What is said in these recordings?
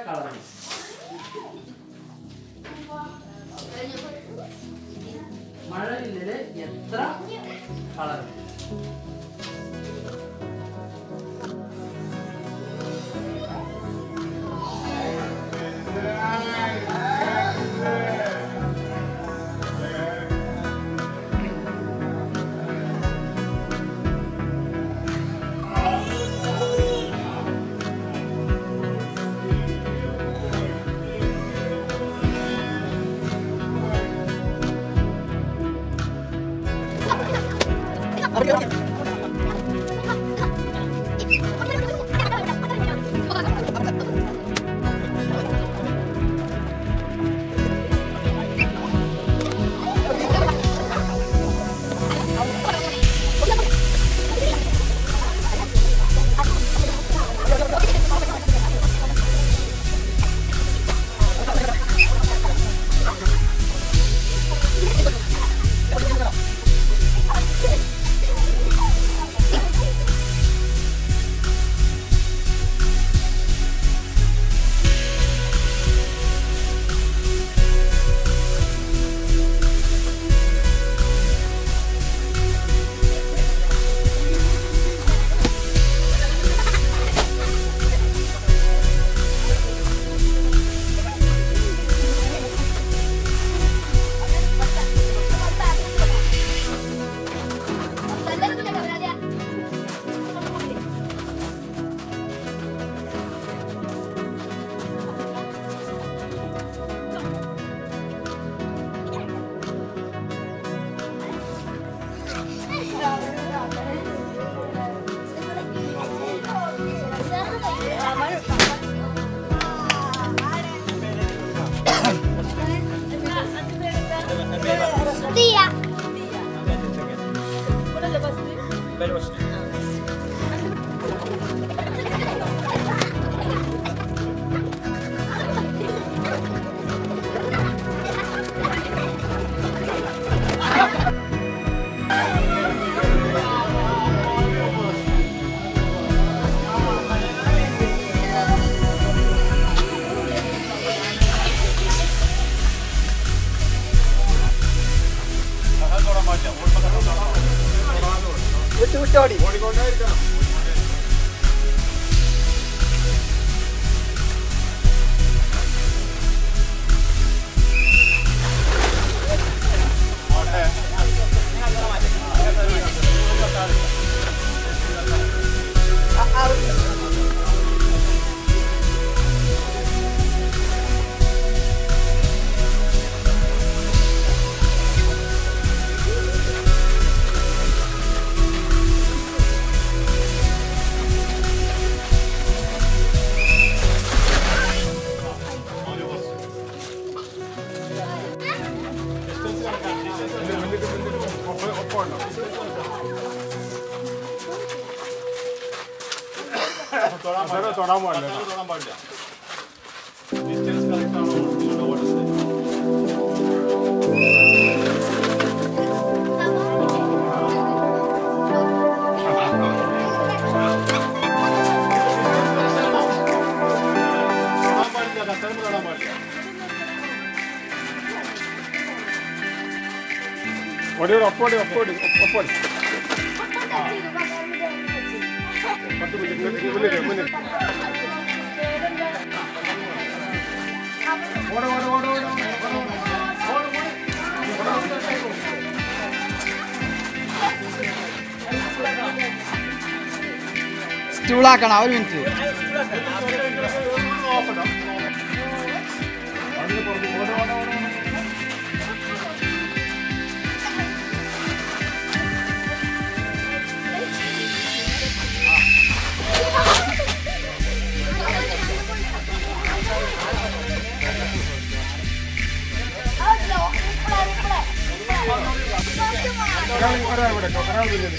Colour മഴവില്ലില് എത്ര colour Tia. വിട്ടു വിട്ടോടി തൊടാൻ പാടില്ല തൊടാൻ പാടില്ല ഡിസ്റ്റൻസ് കറക്റ്റ് ആണോ നിങ്ങളുടെ ഓടുന്നത് തൊടാൻ പാടില്ല കത്തരം തൊടാൻ പാടില്ല ഒടിയോട് ഒപ്പോടി ഒപ്പോടി ഒപ്പോടി പത്ത് മിനിറ്റ് മുന്നിൽ മുന്നിൽ ഓട ഓട ഓട ഓട സ്റ്റൂളാക്കണം ഒരു മിനിറ്റ് ഒരാൾ ഒരാൾ ഇവിടെ ഒരാൾ മുന്നിൽ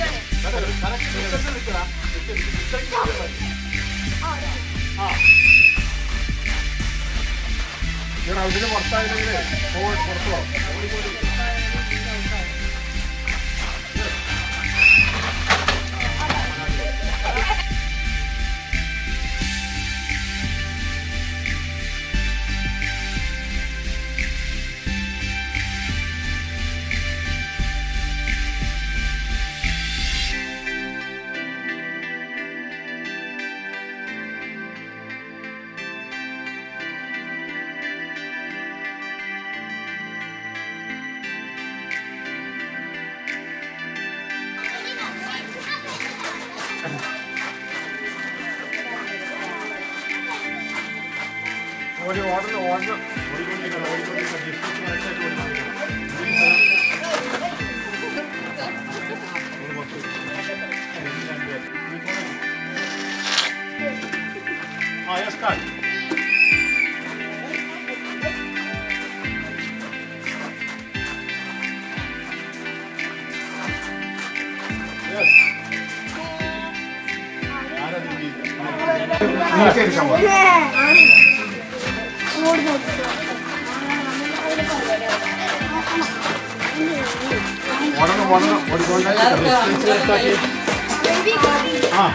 ഞാൻ അതിന് പുറത്തായില്ലെങ്കിൽ പോയി പുറത്തു പോകാം ഓടി ഓടണം ഓടണം ഓടിക്കൊണ്ടിരിക്കണം ഓടിക്കൊണ്ടിരിക്കണം ഡിസ്ട്രിക്ട് മനസ്സിലാക്കി ഓടിക്കൊണ്ടിരിക്കണം ആ യെസ് കാർഡ് യെസ് ആരാ നിങ്ങൾക്ക് എടുക്കാൻ പോകും ഓടണം ഓടണം ഓടിക്കൊണ്ടിരിക്കണം ആ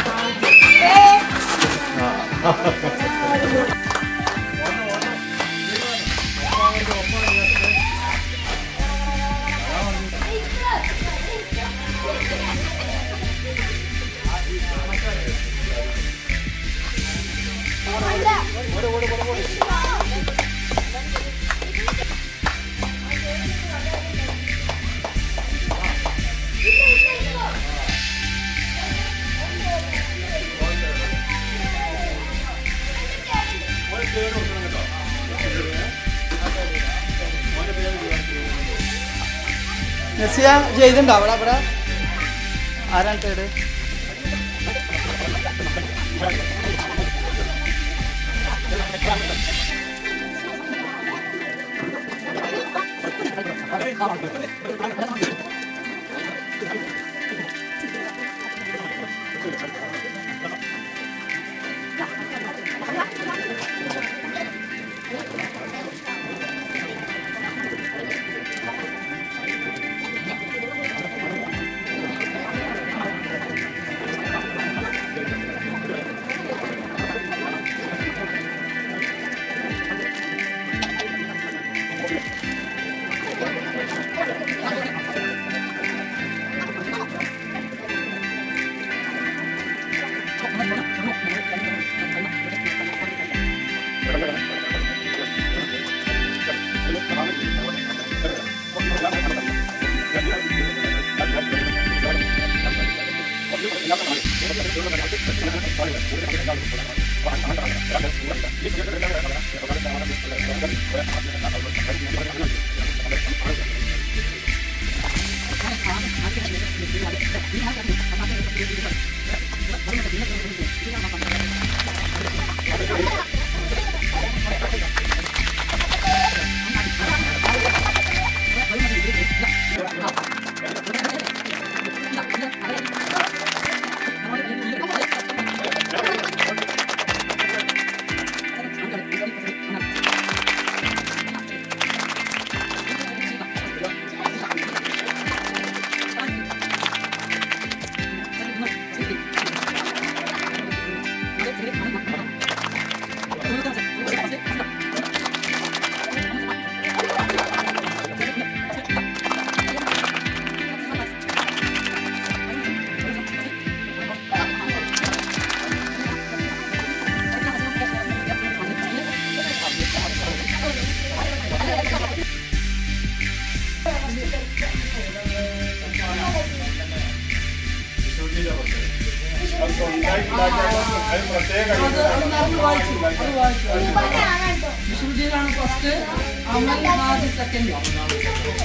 ഒരു പേര് കൊടുക്കണം കേട്ടോ മോന്റെ പേര് വിളിക്കണം. നസിയ ചെയ്തിട്ടുണ്ടോ അവിടെ അവിടെ ആരാണ് തേട് വിശുദ്ധിയുടെ പ്രത്യേകത. അത് സ്വന്തമായിട്ട് ഉണ്ടാക്കിയ അത് പ്രത്യേക അത് അത് നേരത്തെ വായിച്ചു അത് വായിച്ചു വിശുദ്ധിയിലാണ് ഫസ്റ്റ് അമൽ നാദ് സെക്കൻഡ് അതാണ്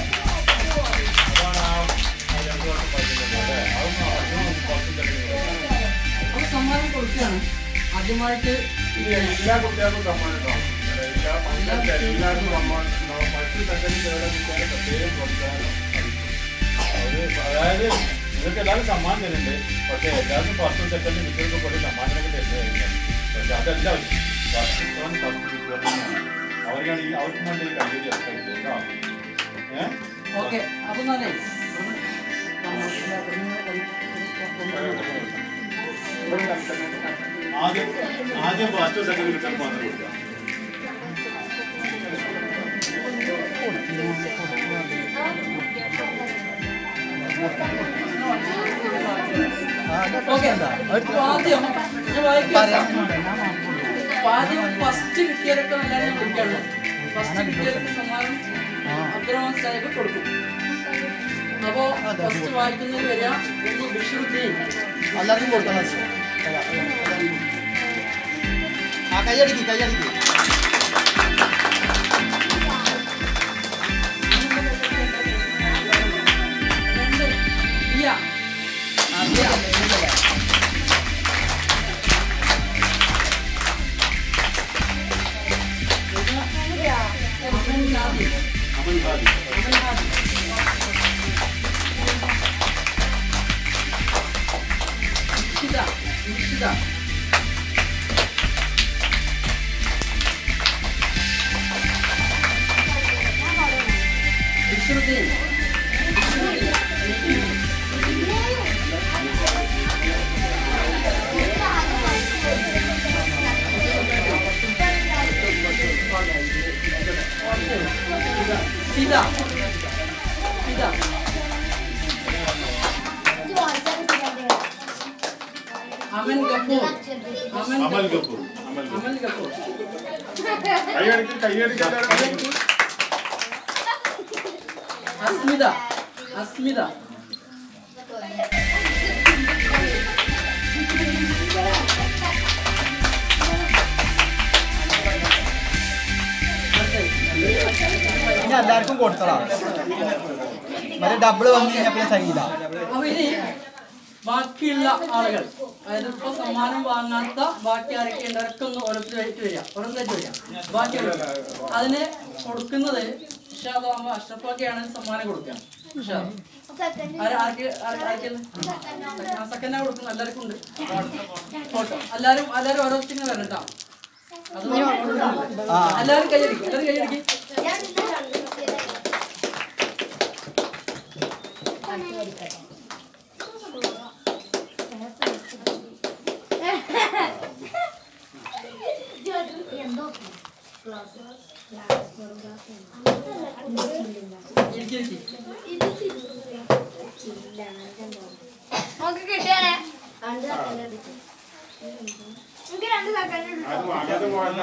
ആ ആ രണ്ട് വർഷം പഠിക്കുന്നത് അല്ലേ? അതൊന്നും അതിനൊന്നും പുറത്തും തന്നെ അത് സമ്മാനം കൊടുക്കുകയാണ് ആദ്യമായിട്ട് ഇല്ല, എല്ലാ കുട്ടികൾക്കും സമ്മാനം ഉണ്ടാവും. എല്ലാ പഞ്ചായത്ത് എല്ലാവർക്കും സമ്മാനം ഉണ്ടാവും. ഫസ്റ്റ്, സെക്കൻഡ്, തേർഡ് കുട്ടികളെ പ്രത്യേകം പ്രോത്സാഹനം അവര് അതായത് നിങ്ങൾക്ക് എല്ലാവരും സമ്മാനം തരുന്നുണ്ട് പക്ഷെ എല്ലാവർക്കും ഫസ്റ്റും സെക്കൻഡും കുട്ടികൾക്ക് കുറേ സമ്മാനമൊക്കെ തരുന്നതായിരിക്കാം പക്ഷെ അതല്ല ഫസ്റ്റ് ഫസ്റ്റ് കുട്ടികളാണ് അവർക്കാണ് ഈ അവർക്ക് വേണ്ടി ഈ കയ്യേരി ഒക്കെ ഉണ്ട് കേട്ടോ ഏഹ് ഓക്കെ അപ്പൊ തന്നെ ആദ്യം ആദ്യം ഫസ്റ്റ് സെക്കൻഡ് കുട്ടികൾക്ക് മാത്രം കൊടുക്കാം ഓക്കെ അപ്പൊ ആദ്യം ഞാൻ വായിക്കാം അപ്പൊ ആദ്യം ഫസ്റ്റ് കിട്ടിയതൊക്കെ എല്ലാവരും വിളിക്കാണ് ഫസ്റ്റ് കിട്ടിയതൊക്കെ സമ്മാനം അബ്ദുറഹ്മാൻ സാഹിബ് കൊടുക്കും അപ്പോ ഫസ്റ്റ് വായിക്കുന്നതിൽ വരിക ഒന്ന് ബിഷുദ്ദീൻ എല്ലാവർക്കും കൊടുത്താൽ മതി അതാ, അതാ, എല്ലാവർക്കും കൊടുക്ക്. ആ കൈയടിക്ക് കൈയടിക്ക് രണ്ട് ദിയ ആ, ദിയ, ദിയ. അമൻ ഹാദി അമൻ ഹാദി അമൻ ഹാദി നിഷിത നിഷിത വിഷ്ണുദ്ദീൻ വിഷ്ണുദ്ദീൻ സീത സീത അമൻ ഗഫൂർ അമൻ അമൽ ഗഫൂർ കപൂർ അമൽ കപൂർ അമൻ ഗഫൂർ കൈയടിക്ക് കൈയടിക്ക് എല്ലാവരും കൈയടിക്ക്. അസ്മിത അസ്മിത ഇനി എല്ലാവർക്കും കൊടുത്തടാ മറ്റേ ഡബിൾ വന്നു കഴിഞ്ഞപ്പോൾ സംഗീത അപ്പൊ ഇനി ബാക്കിയുള്ള ആളുകൾ അതായത് ഇപ്പൊ സമ്മാനം വാങ്ങാത്ത ബാക്കി ആരൊക്കെ ഉണ്ട് അവരൊക്കെ ഒന്ന് ഓരോരുത്തരായിട്ട് വരിക ഓരോരുത്തരായിട്ട് വരിക ബാക്കി അതിന് കൊടുക്കുന്നത് ഇഷാദാകുമ്പോ അഷ്റഫൊക്കെയാണ് സമ്മാനം കൊടുക്കുക ഇഷാദ് ആര് ആർക്ക് ആർക്ക് ആർക്കെല്ലാം സെക്കൻഡാ കൊടുക്കുന്നത് എല്ലാവർക്കും ഉണ്ട് ഫോട്ടോ എല്ലാരും എല്ലാരും ഓരോരുത്തരും വരണം കേട്ടോ അത് ആ എല്ലാരും കൈയടിക്കും എല്ലാരും കൈയടിക്കും ഇരിക്കും നമുക്ക് കിട്ടിയാണേ നമുക്ക് രണ്ട് സെക്കൻഡ് ആരും ആകാതെ പോകണ്ട.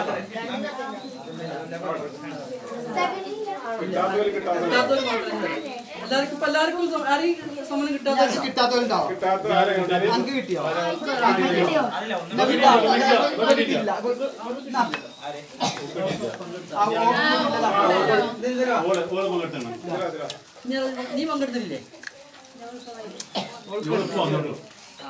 കിട്ടാത്തവര് കിട്ടാത്തവര്. കിട്ടാത്തവർ മാത്രമേ എല്ലാവർക്കും ഇപ്പൊ എല്ലാവർക്കും സം- ആരെയും സമ്മാനം കിട്ടാത്ത കിട്ടാത്തവരുണ്ടാവും കിട്ടാത്ത ആരെ കണ്ടാല് അനക്ക് കിട്ടിയോ കിട്ടിയോ എന്നാ കിട്ടാ. അനക്ക് കിട്ടിയില്ല. എന്നാ. ആ, ഓ, ഇതില്ല. ഓള് ഓള് പങ്കെടുത്തണം. നീ- നീ പങ്കെടുത്തില്ലേ ഇവള് ഇപ്പൊ വന്നുള്ളൂ. ആ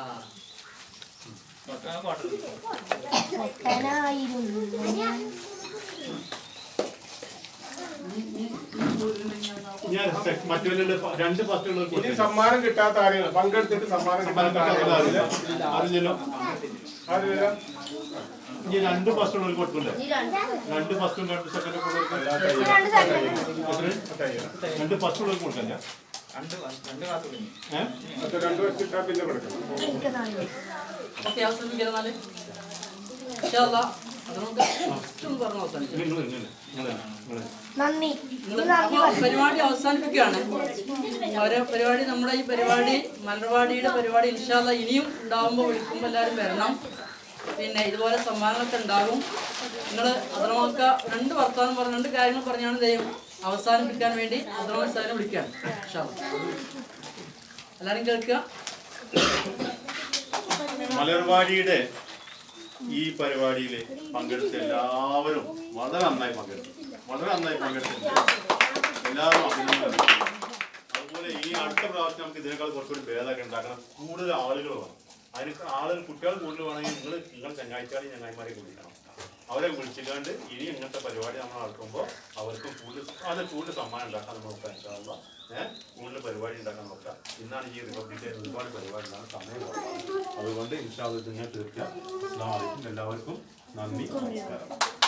ഞാൻ സെ- മറ്റവരുടെ ഫ- രണ്ട് ഫസ്റ്റുകൾ ഇനി സമ്മാനം കിട്ടാത്ത ആരെയാണ് പങ്കെടുത്തിട്ട് സമ്മാനം കിട്ടാത്ത ആരെയാണ് അറിഞ്ഞല്ലോ ആരുമില്ല ഇനി രണ്ട് ഫസ്റ്റുകൾ കൊടുക്കില്ല രണ്ട് ഫസ്റ്റും രണ്ട് സെക്കൻഡും രണ്ട് സെക്കൻഡ് രണ്ട് ഫസ്റ്റുകൾ കൊടുക്കല്ല ഏഹ് അത് രണ്ടു വർഷം കിട്ടാൻ പിന്നെ കൊടുക്കണം ഓക്കെ അവസാനിപ്പിക്കാന്നാല് ഇൻഷാല്ലാ അത് നമുക്ക് just ഒന്ന് പറഞ്ഞ് അവസാനിക്കാം നിങ്ങൾ നിങ്ങൾ നിങ്ങൾ നിങ്ങൾ നന്ദി നിങ്ങള് അപ്പൊ പരിപാടി അവസാനിപ്പിക്കുകയാണ് ഓരോ പരിപാടി നമ്മുടെ ഈ പരിപാടി മലർവാടിയുടെ പരിപാടി ഇൻഷാല്ല ഇനിയും ഉണ്ടാവുമ്പോൾ വിളിക്കുമ്പോൾ എല്ലാവരും വരണം പിന്നെ ഇതുപോലെ സമ്മാനങ്ങളൊക്കെ ഉണ്ടാകും നിങ്ങൾ അതിനൊക്ക രണ്ട് വർത്തമാനം പറഞ്ഞ രണ്ട് കാര്യങ്ങൾ പറഞ്ഞാണ് ദൈവം അവസാനിപ്പിക്കാൻ വേണ്ടി അതിനോട് സാറിനെ വിളിക്കുകയാണ് ഇൻഷാല്ല എല്ലാവരും കേൾക്കുക മലർവാടിയുടെ ഈ പരിപാടിയിൽ പങ്കെടുത്ത എല്ലാവരും വളരെ നന്നായി പങ്കെടുത്തു വളരെ നന്നായി പങ്കെടുത്തിട്ടുണ്ട് എല്ലാവരും അഭിനന്ദനം അറിയിക്കുന്നു. അതുപോലെ ഈ അടുത്ത പ്രാവശ്യം നമുക്ക് ഇതിനേക്കാൾ കുറച്ചുകൂടി ഭേദമൊക്കെ ഉണ്ടാക്കണം കൂടുതൽ ആളുകൾ വേണം അതിന് ആളുകൾ കുട്ടികൾ കൂടുതൽ വേണമെങ്കിൽ നിങ്ങൾ നിങ്ങൾ ചങ്ങാഴ്ചാളി ചങ്ങായിമാരെ വിളിക്കണം അവരെ വിളിച്ചുകൊണ്ട് ഇനി ഇങ്ങനത്തെ പരിപാടി നമ്മൾ നടക്കുമ്പോൾ അവർക്ക് കൂടുതൽ അത് കൂടുതൽ സമ്മാനം ഉണ്ടാക്കാൻ നോക്കാം ഇൻഷാല്ലാ. ഏഹ് കൂടുതൽ പരിപാടി ഉണ്ടാക്കാൻ നോക്കാം ഇന്നാണ് ഈ റിപ്പബ്ലിക് ഡേ ഒരുപാട് പരിപാടി ഉണ്ടാകാൻ സമയം കുറവാണ്. അതുകൊണ്ട് ഇൻഷാല്ല നിങ്ങൾ തീർക്കാം അസ്സലാമു അലൈക്കും എല്ലാവർക്കും നന്ദി നമസ്കാരം